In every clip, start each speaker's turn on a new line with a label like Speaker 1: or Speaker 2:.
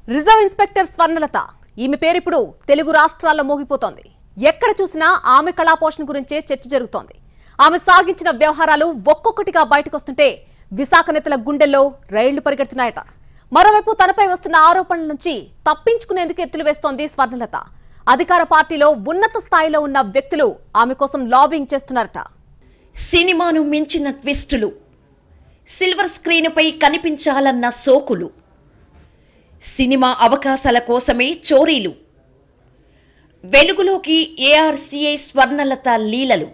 Speaker 1: reserve inspector Swarnalatha ఈమె పేరు ఇప్పుడు తెలుగు రాష్ట్రాల్లో మోగిపోతోంది ఎక్కడ చూసినా ఆమె కళాపోషణ గురించే చర్చ జరుగుతోంది ఆమె సాగించిన వ్యవహారాలు ఒక్కొక్కటిగా బయటకొస్తుంటే విశాఖ నేతల గుండెల్లో రైళ్లు పరిగెడుతున్నాయట మరోవైపు తనపై వస్తున్న ఆరోపణల నుంచి తప్పించుకునేందుకు ఎత్తులు వేస్తోంది స్వర్ణలత అధికార పార్టీలో ఉన్నత స్థాయిలో ఉన్న వ్యక్తులు ఆమె కోసం లాబింగ్ చేస్తున్నారట
Speaker 2: సినిమాను మించిన ట్విస్టులు సిల్వర్ స్క్రీనుపై కనిపించాలన్న సోకులు సినిమా అవకాశాల కోసమే చోరీలు వెలుగులోకి ఏఆర్సీఐ స్వర్ణలత లీలలు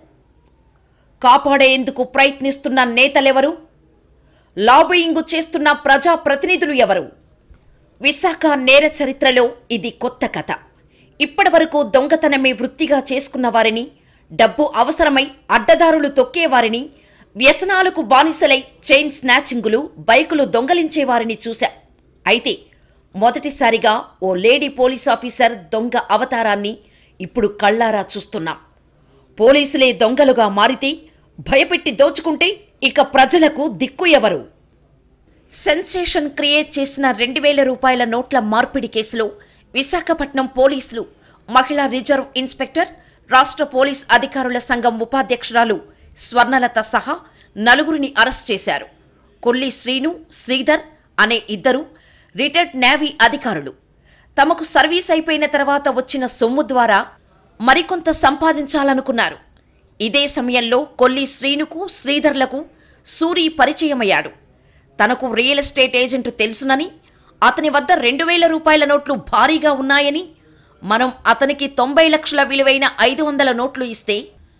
Speaker 2: కాపాడేందుకు ప్రయత్నిస్తున్న నేతలెవరు లాబియింగ్ చేస్తున్న ప్రజాప్రతినిధులు ఎవరు విశాఖ నేర చరిత్రలో ఇది కొత్త కథ ఇప్పటివరకు దొంగతనమే వృత్తిగా చేసుకున్న వారిని డబ్బు అవసరమై అడ్డదారులు తొక్కేవారిని వ్యసనాలకు బానిసలై చైన్ స్నాచింగులు బైకులు దొంగలించే వారిని చూశా అయితే మొదటిసారిగా ఓ లేడీ పోలీస్ ఆఫీసర్ దొంగ అవతారాన్ని ఇప్పుడు కళ్ళారా చూస్తున్నాం పోలీసులే దొంగలుగా మారితే భయపెట్టి దోచుకుంటే ఇక ప్రజలకు దిక్కు ఎవరు సెన్సేషన్ క్రియేట్ చేసిన రెండు వేల రూపాయల నోట్ల మార్పిడి కేసులో విశాఖపట్నం పోలీసులు మహిళా రిజర్వ్ ఇన్స్పెక్టర్ రాష్ట్ర పోలీస్ అధికారుల సంఘం ఉపాధ్యక్షురాలు స్వర్ణలత సహా నలుగురిని అరెస్ట్ చేశారు కొల్లి శ్రీను శ్రీధర్ అనే ఇద్దరు రిటైర్డ్ నేవీ అధికారులు తమకు సర్వీస్ అయిపోయిన తర్వాత వచ్చిన సొమ్ము ద్వారా మరికొంత సంపాదించాలనుకున్నారు ఇదే సమయంలో కొల్లి శ్రీనుకు శ్రీధర్లకు సూరి పరిచయమయ్యాడు తనకు రియల్ ఎస్టేట్ ఏజెంట్ తెలుసునని అతని వద్ద రెండు వేల రూపాయల నోట్లు భారీగా ఉన్నాయని మనం అతనికి తొంభై లక్షల విలువైన ఐదు వందల నోట్లు ఇస్తే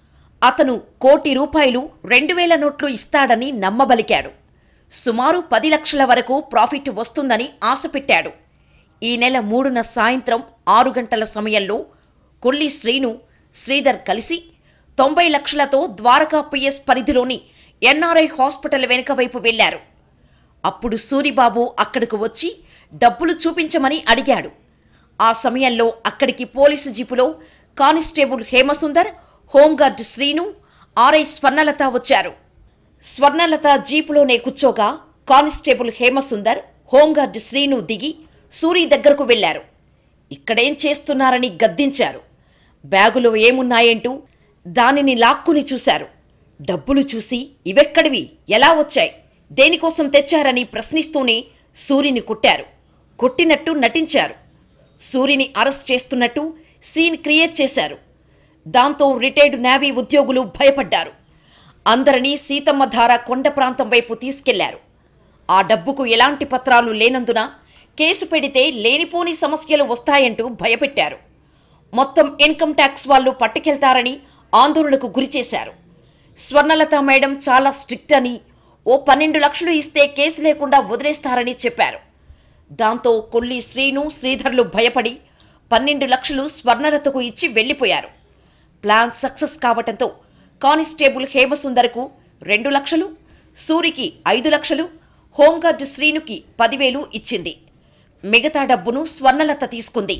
Speaker 2: అతను కోటి రూపాయలు రెండు వేల నోట్లు ఇస్తాడని నమ్మబలికాడు సుమారు పది లక్షల వరకు ప్రాఫిట్ వస్తుందని ఆశ పెట్టాడు ఈ నెల మూడున సాయంత్రం ఆరు గంటల సమయంలో కొల్లి శ్రీను శ్రీధర్ కలిసి తొంభై లక్షలతో ద్వారకా పిఎస్ పరిధిలోని ఎన్ఆర్ఐ హాస్పిటల్ వెనుక వైపు వెళ్లారు అప్పుడు సూరిబాబు అక్కడకు వచ్చి డబ్బులు చూపించమని అడిగాడు ఆ సమయంలో అక్కడికి పోలీసు జీపులో constable Hemasundar home guard Srinu RI Swarnalatha వచ్చారు స్వర్ణలత జీపులోనే కూర్చోగా కానిస్టేబుల్ హేమసుందర్ హోంగార్డు శ్రీను దిగి సూరి దగ్గరకు వెళ్లారు ఇక్కడేం చేస్తున్నారని గద్దించారు బ్యాగులో ఏమున్నాయంటూ దానిని లాక్కుని చూశారు డబ్బులు చూసి ఇవెక్కడివి ఎలా వచ్చాయి దేనికోసం తెచ్చారని ప్రశ్నిస్తూనే సూరిని కుట్టారు కొట్టినట్టు నటించారు సూరిని అరెస్ట్ చేస్తున్నట్టు సీన్ క్రియేట్ చేశారు దాంతో రిటైర్డ్ నేవీ ఉద్యోగులు భయపడ్డారు అందరినీ సీతమ్మధార కొండ ప్రాంతం వైపు తీసుకెళ్లారు ఆ డబ్బుకు ఎలాంటి పత్రాలు లేనందున కేసు పెడితే లేనిపోని సమస్యలు వస్తాయంటూ భయపెట్టారు మొత్తం ఇన్కమ్ ట్యాక్స్ వాళ్ళు పట్టుకెళ్తారని ఆందోళనకు గురిచేశారు స్వర్ణలత మేడం చాలా స్ట్రిక్ట్ అని ఓ పన్నెండు లక్షలు ఇస్తే కేసు లేకుండా వదిలేస్తారని చెప్పారు దాంతో కొల్లి శ్రీను శ్రీధర్లు భయపడి పన్నెండు లక్షలు స్వర్ణలతకు ఇచ్చి వెళ్లిపోయారు ప్లాన్ సక్సెస్ కావటంతో కానిస్టేబుల్ హేమసుందర్కు రెండు లక్షలు సూరికి ఐదు లక్షలు హోంగార్డు శ్రీనుకి పదివేలు ఇచ్చింది మిగతా డబ్బును స్వర్ణలత తీసుకుంది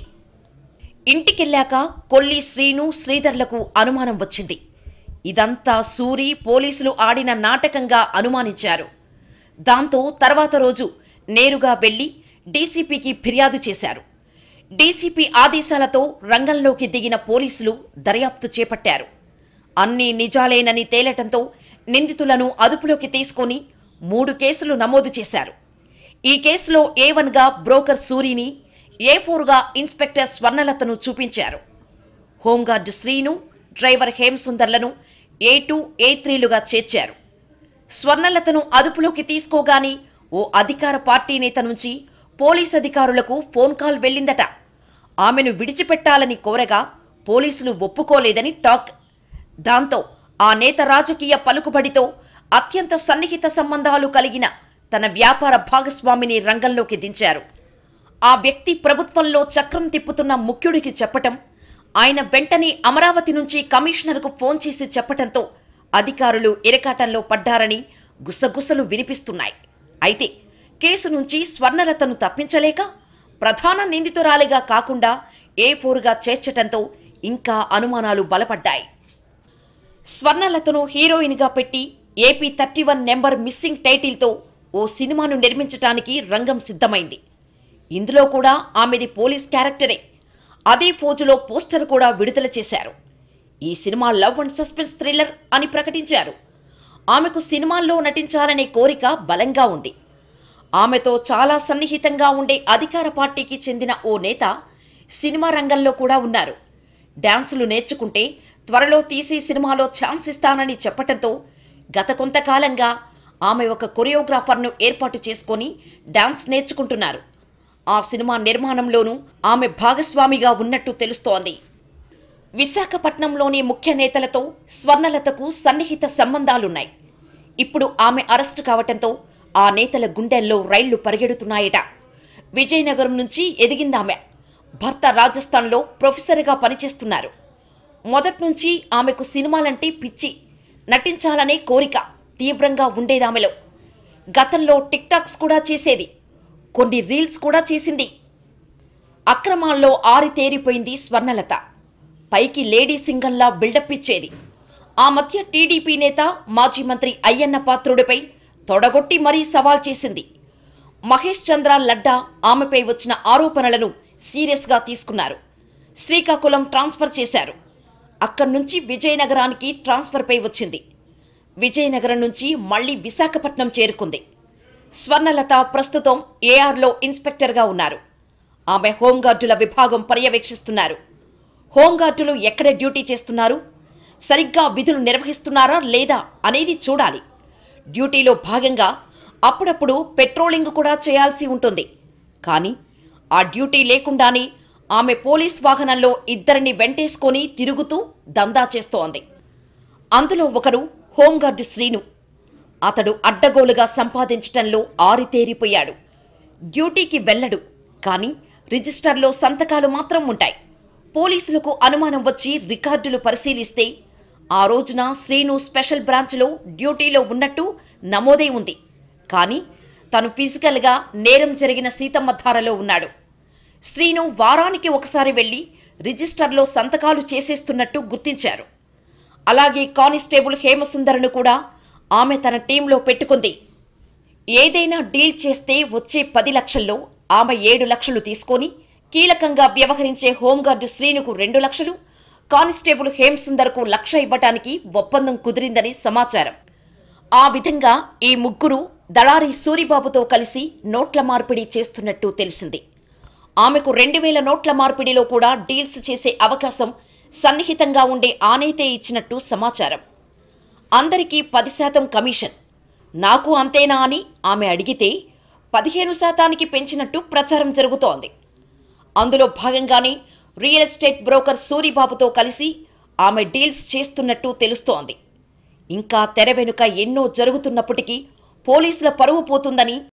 Speaker 2: ఇంటికెళ్ళాక కొల్లి శ్రీను శ్రీధర్లకు అనుమానం వచ్చింది ఇదంతా సూరి పోలీసులు ఆడిన నాటకంగా అనుమానించారు దాంతో తర్వాత రోజు నేరుగా వెళ్లి డీసీపీకి ఫిర్యాదు చేశారు డీసీపీ ఆదేశాలతో రంగంలోకి దిగిన పోలీసులు దర్యాప్తు చేపట్టారు అన్నీ నిజాలేనని తేలటంతో నిందితులను అదుపులోకి తీసుకొని మూడు కేసులు నమోదు చేశారు ఈ కేసులో ఏ వన్గా బ్రోకర్ సూరిని ఏ ఫోర్గా ఇన్స్పెక్టర్ స్వర్ణలతను చూపించారు హోంగార్డు శ్రీను డ్రైవర్ హేమసుందర్లను ఏ టూ ఏ త్రీలుగా చేర్చారు స్వర్ణలతను అదుపులోకి తీసుకోగాని ఓ అధికార పార్టీ నేత నుంచి పోలీస్ అధికారులకు ఫోన్ కాల్ వెళ్ళిందట ఆమెను విడిచిపెట్టాలని కోరగా పోలీసులు ఒప్పుకోలేదని టాక్ దాంతో ఆ నేత రాజకీయ పలుకుబడితో అత్యంత సన్నిహిత సంబంధాలు కలిగిన తన వ్యాపార భాగస్వామిని రంగంలోకి దించారు ఆ వ్యక్తి ప్రభుత్వంలో చక్రం తిప్పుతున్న ముఖ్యుడికి చెప్పటం ఆయన వెంటనే అమరావతి నుంచి కమిషనర్కు ఫోన్ చేసి చెప్పటంతో అధికారులు ఇరకాటంలో పడ్డారని గుసగుసలు వినిపిస్తున్నాయి అయితే కేసు నుంచి స్వర్ణలతను తప్పించలేక ప్రధాన నిందితురాలిగా కాకుండా ఏ ఫోరుగా చేర్చటంతో ఇంకా అనుమానాలు బలపడ్డాయి స్వర్ణలతను హీరోయిన్గా పెట్టి AP thirty one number missing టైటిల్తో ఓ సినిమాను నిర్మించటానికి రంగం సిద్ధమైంది ఇందులో కూడా ఆమెది పోలీస్ క్యారెక్టరే అదే ఫోజులో పోస్టర్ కూడా విడుదల చేశారు ఈ cinema love and suspense thriller అని ప్రకటించారు ఆమెకు సినిమాల్లో నటించాలనే కోరిక బలంగా ఉంది ఆమెతో చాలా సన్నిహితంగా ఉండే అధికార పార్టీకి చెందిన ఓ నేత సినిమా రంగంలో కూడా ఉన్నారు డాన్సులు నేర్చుకుంటే త్వరలో తీసి సినిమాలో ఛాన్స్ ఇస్తానని చెప్పటంతో గత కొంతకాలంగా ఆమె ఒక కొరియోగ్రాఫర్ను ఏర్పాటు చేసుకొని డాన్స్ నేర్చుకుంటున్నారు ఆ సినిమా నిర్మాణంలోనూ ఆమె భాగస్వామిగా ఉన్నట్టు తెలుస్తోంది విశాఖపట్నంలోని ముఖ్య నేతలతో స్వర్ణలతకు సన్నిహిత సంబంధాలున్నాయి ఇప్పుడు ఆమె అరెస్టు కావటంతో ఆ నేతల గుండెల్లో రైళ్లు పరిగెడుతున్నాయట విజయనగరం నుంచి ఎదిగిందామె భర్త రాజస్థాన్లో ప్రొఫెసర్గా పనిచేస్తున్నారు మొదట్నుంచి ఆమెకు సినిమాలంటే పిచ్చి నటించాలనే కోరిక తీవ్రంగా ఉండేదామెలో గతంలో టిక్ టాక్స్ కూడా చేసేది కొన్ని రీల్స్ కూడా చేసింది అక్రమాల్లో ఆరితేరిపోయింది స్వర్ణలత పైకి లేడీ సింగంలా బిల్డప్ ఇచ్చేది ఆ మధ్య టీడీపీ నేత మాజీ మంత్రి అయ్యన్న పాత్రుడిపై తొడగొట్టి మరీ సవాల్ చేసింది మహేష్ చంద్ర లడ్డా ఆమెపై వచ్చిన ఆరోపణలను సీరియస్గా తీసుకున్నారు శ్రీకాకుళం ట్రాన్స్ఫర్ చేశారు అక్కడి నుంచి విజయనగరానికి ట్రాన్స్ఫర్పై వచ్చింది విజయనగరం నుంచి మళ్లీ విశాఖపట్నం చేరుకుంది స్వర్ణలత ప్రస్తుతం ఏఆర్లో ఇన్స్పెక్టర్గా ఉన్నారు ఆమె హోంగార్డుల విభాగం పర్యవేక్షిస్తున్నారు హోంగార్డులు ఎక్కడ డ్యూటీ చేస్తున్నారు సరిగ్గా విధులు నిర్వహిస్తున్నారా లేదా అనేది చూడాలి డ్యూటీలో భాగంగా అప్పుడప్పుడు పెట్రోలింగ్ కూడా చేయాల్సి ఉంటుంది కానీ ఆ డ్యూటీ లేకుండానే ఆమె పోలీస్ వాహనంలో ఇద్దరిని వెంటేసుకొని తిరుగుతూ దందా చేస్తోంది అందులో ఒకరు హోంగార్డు శ్రీను అతడు అడ్డగోలుగా సంపాదించటంలో ఆరితేరిపోయాడు డ్యూటీకి వెళ్ళడు కానీ రిజిస్టర్లో సంతకాలు మాత్రం ఉంటాయి పోలీసులకు అనుమానం వచ్చి రికార్డులు పరిశీలిస్తే ఆ రోజున శ్రీను స్పెషల్ బ్రాంచ్లో డ్యూటీలో ఉన్నట్టు నమోదే ఉంది కానీ తను ఫిజికల్గా నేరం జరిగిన సీతమ్మధారలో ఉన్నాడు శ్రీను వారానికి ఒకసారి వెళ్లి రిజిస్టర్లో సంతకాలు చేసేస్తున్నట్టు గుర్తించారు అలాగే కానిస్టేబుల్ హేమసుందరను కూడా ఆమె తన టీంలో పెట్టుకుంది ఏదైనా డీల్ చేస్తే వచ్చే పది లక్షల్లో ఆమె ఏడు లక్షలు తీసుకొని కీలకంగా వ్యవహరించే హోంగార్డు శ్రీనుకు రెండు లక్షలు కానిస్టేబుల్ హేమసుందర్కు లక్ష ఇవ్వటానికి ఒప్పందం కుదిరిందని సమాచారం ఆ విధంగా ఈ ముగ్గురు దళారి సూరిబాబుతో కలిసి నోట్ల మార్పిడి చేస్తున్నట్టు తెలిసింది ఆమెకు రెండు వేల నోట్ల మార్పిడిలో కూడా డీల్స్ చేసే అవకాశం సన్నిహితంగా ఉండే ఆనేతే ఇచ్చినట్టు సమాచారం అందరికీ పది శాతం కమిషన్ నాకు అంతేనా అని ఆమె అడిగితే పదిహేను శాతానికి పెంచినట్టు ప్రచారం జరుగుతోంది అందులో భాగంగానే రియల్ ఎస్టేట్ బ్రోకర్ సూరిబాబుతో కలిసి ఆమె డీల్స్ చేస్తున్నట్టు తెలుస్తోంది ఇంకా తెర వెనుక ఎన్నో జరుగుతున్నప్పటికీ పోలీసుల పరువు పోతుందని